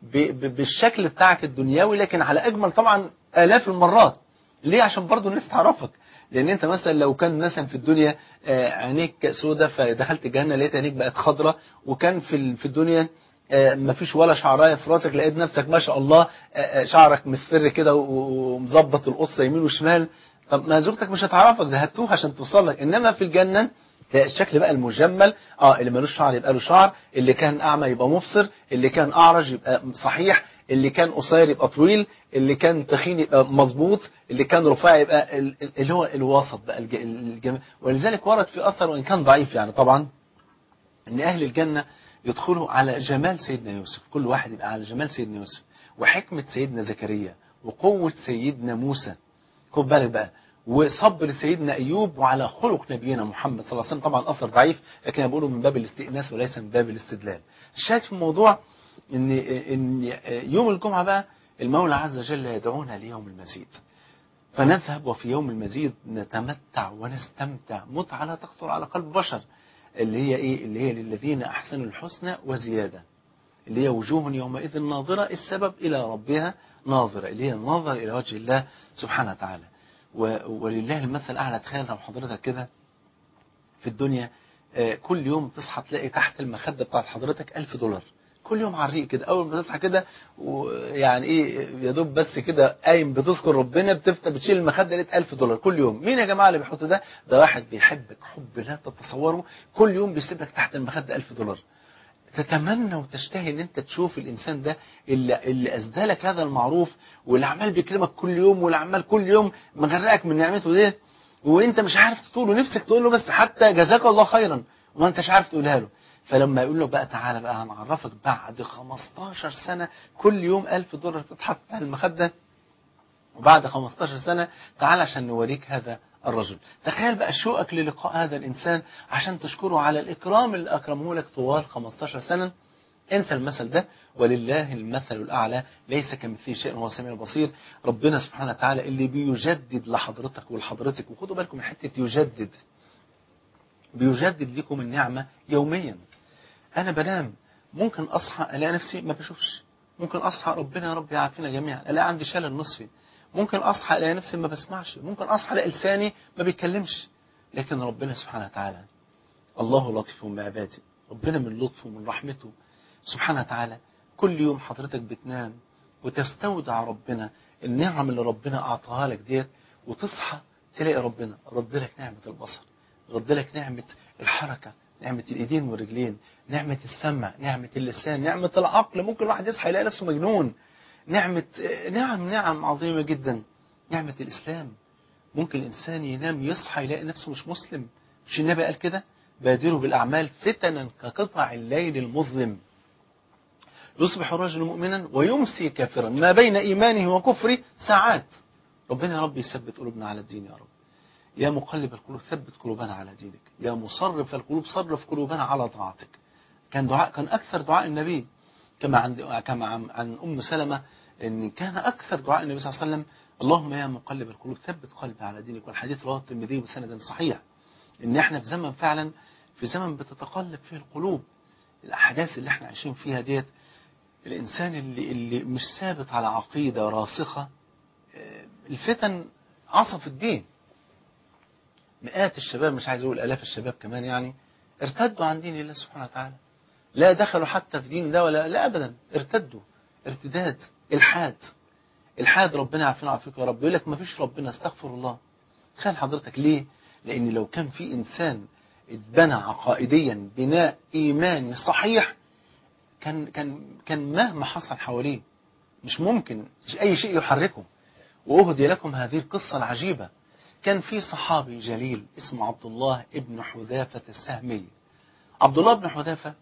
بالشكل بتاعك الدنيوي لكن على أجمل طبعا آلاف المرات ليه عشان برضو الناس تعرفك لأن أنت مثلا لو كان مثلا في الدنيا عينيك سودة فدخلت الجنة لقيت عينيك بقت خضرة وكان في في الدنيا ما فيش ولا شعرايه في راسك لقيت نفسك ما شاء الله شعرك مصفر كده ومظبط القصه يمين وشمال طب ما زوجتك مش هتعرفك ده هتوه عشان توصل لك انما في الجنه الشكل بقى المجمل اه اللي ملوش شعر يبقى له شعر اللي كان اعمى يبقى مبصر اللي كان اعرج يبقى صحيح اللي كان قصير يبقى طويل اللي كان تخين يبقى مظبوط اللي كان رفيع يبقى اللي هو الوسط بقى الجميل ولذلك ورد في اثر وان كان ضعيف يعني طبعا ان اهل الجنه يدخلوا على جمال سيدنا يوسف كل واحد يبقى على جمال سيدنا يوسف وحكمه سيدنا زكريا وقوه سيدنا موسى خد بالك بقى وصبر سيدنا أيوب وعلى خلق نبينا محمد صلى الله عليه وسلم طبعا أثر ضعيف لكن أنا بقوله من باب الاستئناس وليس من باب الاستدلال الشاهد في الموضوع إن, إن يوم الجمعة بقى المولى عز وجل يدعونا ليوم المزيد فنذهب وفي يوم المزيد نتمتع ونستمتع متعة لا تخطر على قلب بشر اللي هي ايه اللي هي للذين احسنوا الحسنى وزيادة اللي هي وجوه يومئذ ناظرة السبب الى ربها ناظرة اللي هي النظر الى وجه الله سبحانه وتعالى و- ولله المثل الاعلى تخيل لو حضرتك كده في الدنيا آه، كل يوم تصحى تلاقي تحت المخدة بتاعت حضرتك ألف دولار كل يوم على الريق كده أول ما تصحى كده ويعني إيه يا دوب بس كده قايم بتذكر ربنا بتفتح بتشيل المخدة لقيت ألف دولار كل يوم مين يا جماعة اللي بيحط ده ده واحد بيحبك حب لا تتصوره كل يوم بيسيب لك تحت المخدة ألف دولار تتمنى وتشتهي ان انت تشوف الانسان ده اللي, اللي اسدى لك هذا المعروف واللي عمال بيكلمك كل يوم واللي عمال كل يوم مغرقك من نعمته ديت وانت مش عارف تقول له نفسك تقول له بس حتى جزاك الله خيرا وما انتش عارف تقولها له فلما يقول له بقى تعالى بقى هنعرفك بعد 15 سنة كل يوم 1000 دولار تتحط على المخدة وبعد 15 سنة تعال عشان نوريك هذا الرجل تخيل بقى شوقك للقاء هذا الإنسان عشان تشكره على الإكرام اللي أكرمه لك طوال 15 سنة انسى المثل ده ولله المثل الأعلى ليس كمثله شيء هو السميع البصير ربنا سبحانه وتعالى اللي بيجدد لحضرتك ولحضرتك وخدوا بالكم من حتة يجدد بيجدد لكم النعمة يوميا أنا بنام ممكن أصحى ألاقي نفسي ما بشوفش ممكن أصحى ربنا يا رب يعافينا جميعا ألاقي عندي شلل نصفي ممكن أصحى ألاقي نفسي ما بسمعش ممكن أصحى ألاقي لساني ما بيتكلمش لكن ربنا سبحانه وتعالى الله لطيف بعباده ربنا من لطفه ومن رحمته سبحانه وتعالى كل يوم حضرتك بتنام وتستودع ربنا النعم اللي ربنا أعطاها لك ديت وتصحى تلاقي ربنا رد لك نعمة البصر رد لك نعمة الحركة نعمة الإيدين والرجلين نعمة السمع نعمة اللسان نعمة العقل ممكن الواحد يصحى يلاقي نفسه مجنون نعمة نعم نعم عظيمة جدا نعمة الإسلام ممكن الإنسان ينام يصحى يلاقي نفسه مش مسلم مش النبي قال كده بادروا بالأعمال فتنا كقطع الليل المظلم يصبح الرجل مؤمنا ويمسي كافرا ما بين إيمانه وكفره ساعات ربنا يا رب يثبت قلوبنا على الدين يا رب يا مقلب القلوب ثبت قلوبنا على دينك يا مصرف القلوب صرف قلوبنا على طاعتك كان دعاء كان أكثر دعاء النبي كما عن كما عن, عن أم سلمة إن كان أكثر دعاء النبي صلى الله عليه وسلم اللهم يا مقلب القلوب ثبت قلبي على دينك والحديث رواه الترمذي بسند صحيح إن إحنا في زمن فعلا في زمن بتتقلب فيه القلوب الأحداث اللي إحنا عايشين فيها ديت الإنسان اللي اللي مش ثابت على عقيدة راسخة الفتن عصف الدين مئات الشباب مش عايز اقول الاف الشباب كمان يعني ارتدوا عن دين الله سبحانه وتعالى لا دخلوا حتى في دين ده ولا لا ابدا ارتدوا ارتداد الحاد الحاد ربنا يعافينا ويعافيك يا رب يقول لك ما فيش ربنا استغفر الله تخيل حضرتك ليه لان لو كان في انسان اتبنى عقائديا بناء ايماني صحيح كان كان كان مهما حصل حواليه مش ممكن مش اي شيء يحركه واهدي لكم هذه القصه العجيبه كان في صحابي جليل اسمه عبد الله ابن حذافة السهمي عبد الله بن حذافة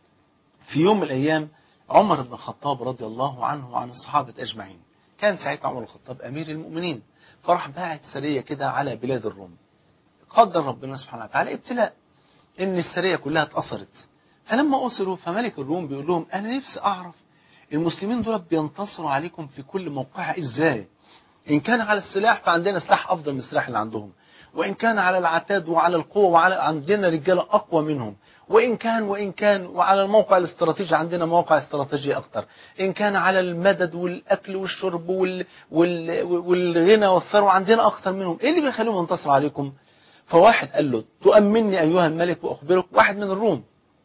في يوم من الأيام عمر بن الخطاب رضي الله عنه وعن الصحابة أجمعين كان ساعتها عمر الخطاب أمير المؤمنين فراح باعت سرية كده على بلاد الروم قدر ربنا سبحانه وتعالى ابتلاء إن السرية كلها اتأثرت فلما أسروا فملك الروم بيقول لهم أنا نفسي أعرف المسلمين دول بينتصروا عليكم في كل موقع إزاي إن كان على السلاح فعندنا سلاح أفضل من السلاح اللي عندهم وإن كان على العتاد وعلى القوة وعلى عندنا رجالة أقوى منهم وإن كان وإن كان وعلى الموقع الاستراتيجي عندنا مواقع استراتيجية أكتر إن كان على المدد والأكل والشرب وال وال والغنى والثروة عندنا أكتر منهم إيه اللي بيخليهم ينتصروا عليكم فواحد قال له تؤمني أيها الملك وأخبرك واحد من الروم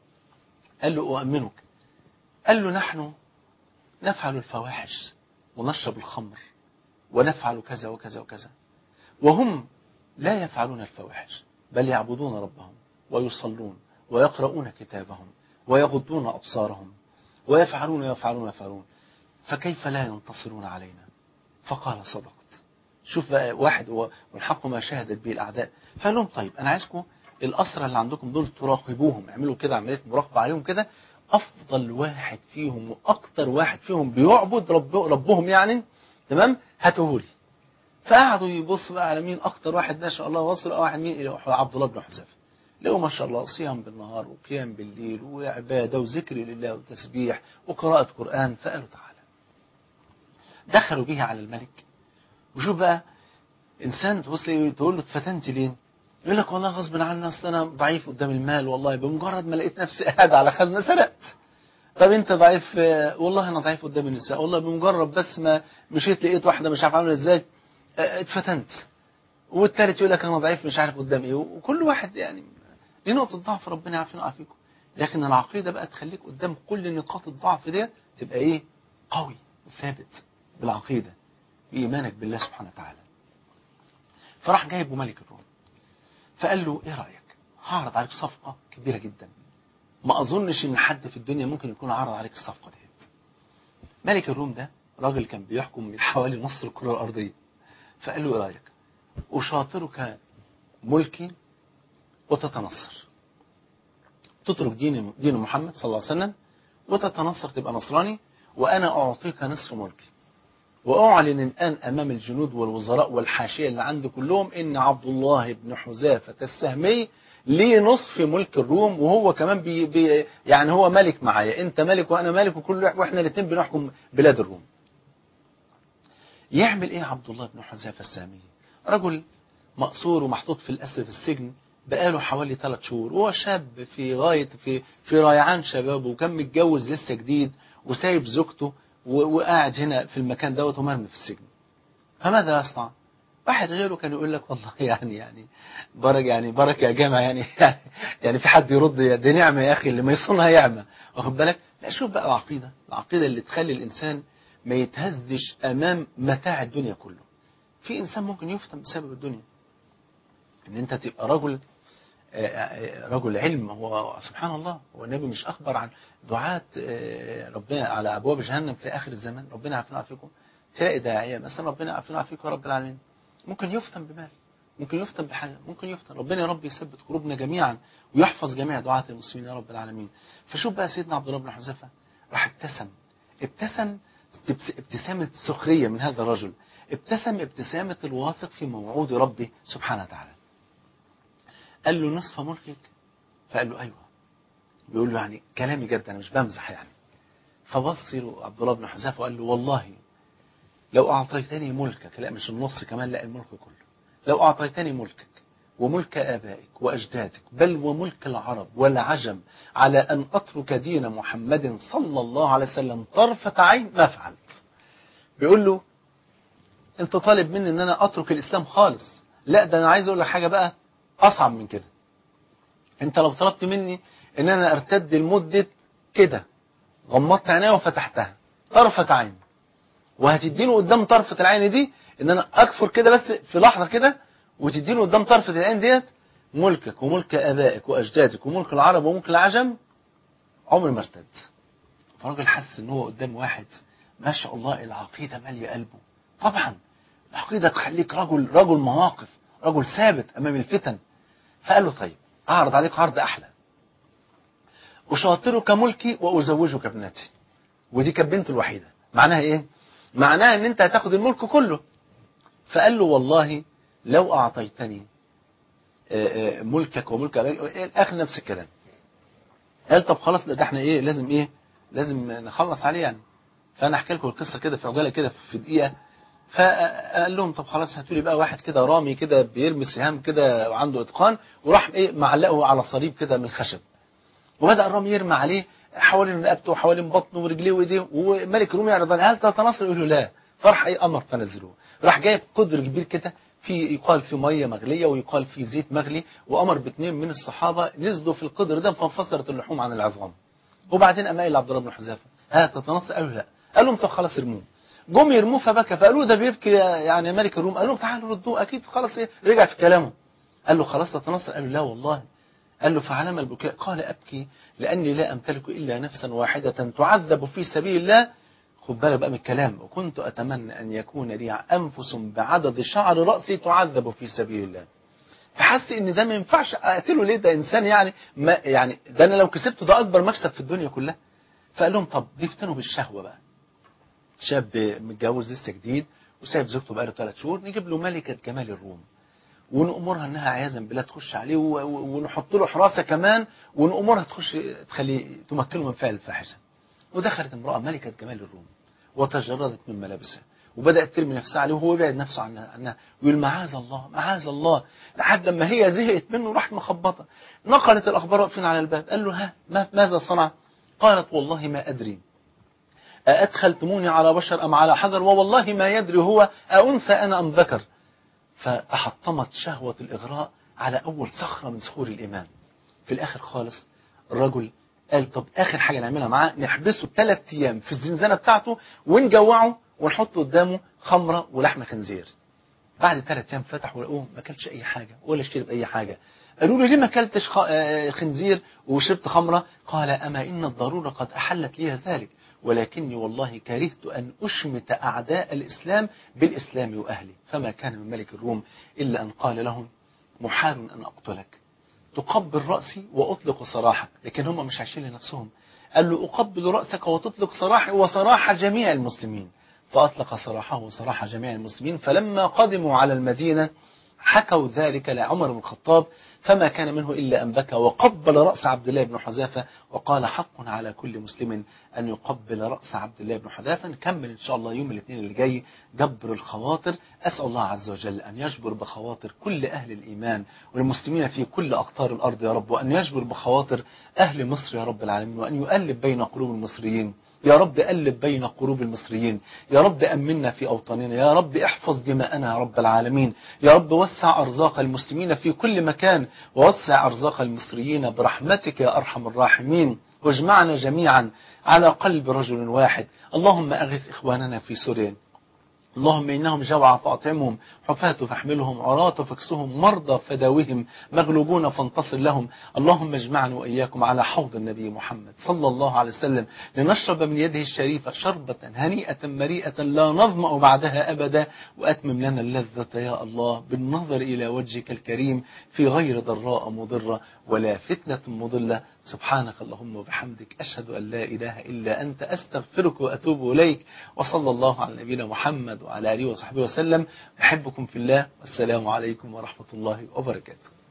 قال له أؤمنك قال له نحن نفعل الفواحش ونشرب الخمر ونفعل كذا وكذا وكذا وهم لا يفعلون الفواحش بل يعبدون ربهم ويصلون ويقرؤون كتابهم ويغضون أبصارهم ويفعلون ويفعلون ويفعلون فكيف لا ينتصرون علينا فقال صدقت شوف بقى واحد والحق ما شهدت به الأعداء فقال لهم طيب أنا عايزكم الأسرى اللي عندكم دول تراقبوهم اعملوا كده عملية مراقبة عليهم كده أفضل واحد فيهم وأكتر واحد فيهم بيعبد رب ربهم يعني تمام هاتوهولي فقعدوا يبصوا بقى على مين اكتر واحد ما شاء الله وصل واحد مين الى عبد الله بن حذافه لقوا ما شاء الله صيام بالنهار وقيام بالليل وعباده وذكر لله وتسبيح وقراءه قران فقالوا تعالى دخلوا به على الملك وشوف بقى انسان تبص لي تقول له اتفتنت ليه يقول لك والله غصب عني اصل انا ضعيف قدام المال والله بمجرد ما لقيت نفسي قاعد على خزنه سرقت طب انت ضعيف آه، والله انا ضعيف قدام النساء والله بمجرد بس ما مشيت لقيت واحده مش عارف عامله ازاي آه، اتفتنت والتالت يقول لك انا ضعيف مش عارف قدام ايه وكل واحد يعني ليه نقطه ضعف ربنا يعافينا ويعافيكم لكن العقيده بقى تخليك قدام كل نقاط الضعف دي تبقى ايه قوي وثابت بالعقيده بايمانك بالله سبحانه وتعالى فراح جايبه ملك الروم فقال له ايه رايك هعرض عليك صفقه كبيره جدا ما اظنش ان حد في الدنيا ممكن يكون عرض عليك الصفقه ديت ملك الروم ده راجل كان بيحكم من حوالي نص الكره الارضيه فقال له ايه رايك اشاطرك ملكي وتتنصر تترك دين دين محمد صلى الله عليه وسلم وتتنصر تبقى نصراني وانا اعطيك نصف ملكي واعلن الان امام الجنود والوزراء والحاشيه اللي عندي كلهم ان عبد الله بن حذافه السهمي ليه نصف ملك الروم وهو كمان بي بي يعني هو ملك معايا انت ملك وانا ملك وكل واحنا الاثنين بنحكم بلاد الروم يعمل ايه عبد الله بن حذافه السهمي رجل مقصور ومحطوط في الاسر في السجن بقاله حوالي ثلاث شهور وهو شاب في غايه في في ريعان شبابه وكان متجوز لسه جديد وسايب زوجته و- وقاعد هنا في المكان دوت ومرمي في السجن فماذا يصنع؟ واحد غيره كان يقول لك والله يعني يعني بركة يعني بركة يا جماعة يعني يعني في حد يرد يا دي نعمة يا أخي اللي ما يصونها يعمة واخد بالك؟ لا شوف بقى العقيدة العقيدة اللي تخلي الإنسان ما يتهزش أمام متاع الدنيا كله في إنسان ممكن يفتن بسبب الدنيا إن أنت تبقى رجل آه، آه، رجل علم هو سبحان الله هو النبي مش أخبر عن دعاة آه، ربنا على أبواب جهنم في آخر الزمان ربنا يعافينا ويعافيكم تلاقي داعية مثلا ربنا يعافينا ويعافيكم يا رب العالمين ممكن يفتن بمال ممكن يفتن بحاجة ممكن يفتن ربنا يا رب يثبت قلوبنا جميعا ويحفظ جميع دعاة المسلمين يا رب العالمين فشوف بقى سيدنا عبد الله بن حذيفة راح ابتسم ابتسم ابتس- ابتسامة سخرية من هذا الرجل ابتسم ابتسامة الواثق في موعود ربه سبحانه وتعالى قال له نصف ملكك فقال له ايوه بيقول له يعني كلامي جد انا مش بمزح يعني فبص له عبد الله بن حذافه وقال له والله لو اعطيتني ملكك لا مش النص كمان لا الملك كله لو اعطيتني ملكك وملك ابائك واجدادك بل وملك العرب والعجم على ان اترك دين محمد صلى الله عليه وسلم طرفه عين ما فعلت بيقول له انت طالب مني ان انا اترك الاسلام خالص لا ده انا عايز اقول لك حاجه بقى اصعب من كده انت لو طلبت مني ان انا ارتد لمده كده غمضت عينيا وفتحتها طرفه عين وهتديني قدام طرفه العين دي ان انا اكفر كده بس في لحظه كده وتديني قدام طرفه العين ديت ملكك وملك ابائك واجدادك وملك العرب وملك العجم عمري ما ارتد فالراجل حس ان هو قدام واحد ما شاء الله العقيده ماليه قلبه طبعا العقيده تخليك رجل رجل مواقف رجل ثابت امام الفتن فقال له طيب اعرض عليك عرض احلى اشاطرك ملكي وازوجك ابنتي ودي كانت بنته الوحيده معناها ايه معناها ان انت هتاخد الملك كله فقال له والله لو اعطيتني آه، آه، ملكك وملك ابائك الاخر نفس الكلام قال طب خلاص ده احنا ايه لازم ايه لازم نخلص عليه يعني فانا احكي لكم القصه كده في عجاله كده في دقيقه فقال لهم طب خلاص هاتوا لي بقى واحد كده رامي كده بيرمي سهام كده وعنده اتقان وراح ايه معلقه على صليب كده من الخشب وبدا الرامي يرمي عليه حوالين رقبته وحوالين بطنه ورجليه وايديه وملك الروم يعرض عليه هل تتنصر يقول له لا فراح ايه امر فنزلوه راح جايب قدر كبير كده في يقال في ميه مغليه ويقال في زيت مغلي وامر باثنين من الصحابه نزلوا في القدر ده فانفصلت اللحوم عن العظام وبعدين قام قايل لعبد الله بن حذافه ها تتنصر قالوا لا قال لهم طب خلاص ارموه جم يرموه فبكى فقالوا ده بيبكي يا- يعني ملك الروم قال لهم تعالوا ردوه اكيد خلاص ايه رجع في كلامه قال له خلاص تتنصر قال له لا والله قال له فعلم البكاء قال أبكي لأني لا أمتلك إلا نفسا واحدة تعذب في سبيل الله خد بالك بقى من الكلام وكنت أتمنى أن يكون لي أنفس بعدد شعر رأسي تعذب في سبيل الله فحس ان ده ما ينفعش اقتله ليه ده انسان يعني ما يعني ده انا لو كسبته ده اكبر مكسب في الدنيا كلها فقال لهم طب نفتنوا بالشهوه بقى شاب متجوز لسه جديد وسايب زوجته بقاله ثلاث شهور نجيب له ملكه جمال الروم ونأمرها انها عياذا بالله تخش عليه و- و- ونحط له حراسه كمان ونأمرها تخش تخليه تمكنه من فعل الفاحشه ودخلت امراه ملكه جمال الروم وتجردت من ملابسها وبدأت ترمي نفسها عليه وهو بعد نفسه عنها, عنها ويقول معاذ الله معاذ الله لحد لما هي زهقت منه راحت مخبطة نقلت الأخبار واقفين على الباب قال له ها ما ماذا صنع قالت والله ما أدري أأدخلتموني على بشر أم على حجر ووالله ما يدري هو أأنثى أنا أم ذكر فأحطمت شهوة الإغراء على أول صخرة من صخور الإيمان في الآخر خالص الرجل قال طب آخر حاجة نعملها معاه نحبسه ثلاث أيام في الزنزانة بتاعته ونجوعه ونحط قدامه خمرة ولحم خنزير بعد ثلاث أيام فتح ولقوه ما كلش أي حاجة ولا شرب أي حاجة قالوا له ليه ما كلتش خنزير وشربت خمرة قال أما إن الضرورة قد أحلت لي ذلك ولكني والله كرهت أن أشمت أعداء الإسلام بالإسلام وأهلي فما كان من ملك الروم إلا أن قال لهم محال أن أقتلك تقبل رأسي وأطلق سراحك لكن هم مش عايشين لنفسهم قال له أقبل رأسك وتطلق سراحي وسراح جميع المسلمين فأطلق سراحه وسراح جميع المسلمين فلما قدموا على المدينة حكوا ذلك لعمر بن الخطاب فما كان منه إلا أن بكى وقبل رأس عبد الله بن حذافة وقال حق على كل مسلم أن يقبل رأس عبد الله بن حذافة نكمل إن شاء الله يوم الاثنين اللي جاي جبر الخواطر أسأل الله عز وجل أن يجبر بخواطر كل أهل الإيمان والمسلمين في كل أقطار الأرض يا رب وأن يجبر بخواطر أهل مصر يا رب العالمين وأن يؤلف بين قلوب المصريين يا رب ألف بين قلوب المصريين يا رب أمنا في أوطاننا يا رب احفظ دماءنا يا رب العالمين يا رب وسع أرزاق المسلمين في كل مكان ووسع أرزاق المصريين برحمتك يا أرحم الراحمين واجمعنا جميعا على قلب رجل واحد اللهم أغث إخواننا في سوريا اللهم إنهم جوع فأطعمهم حفاة فاحملهم عراة فاكسهم مرضى فداوهم مغلوبون فانتصر لهم اللهم اجمعنا وإياكم على حوض النبي محمد صلى الله عليه وسلم لنشرب من يده الشريفة شربة هنيئة مريئة لا نظمأ بعدها أبدا وأتمم لنا اللذة يا الله بالنظر إلى وجهك الكريم في غير ضراء مضرة ولا فتنة مضلة سبحانك اللهم وبحمدك أشهد أن لا إله إلا أنت أستغفرك وأتوب إليك وصلى الله على نبينا محمد وعلى آله وصحبه وسلم أحبكم في الله والسلام عليكم ورحمة الله وبركاته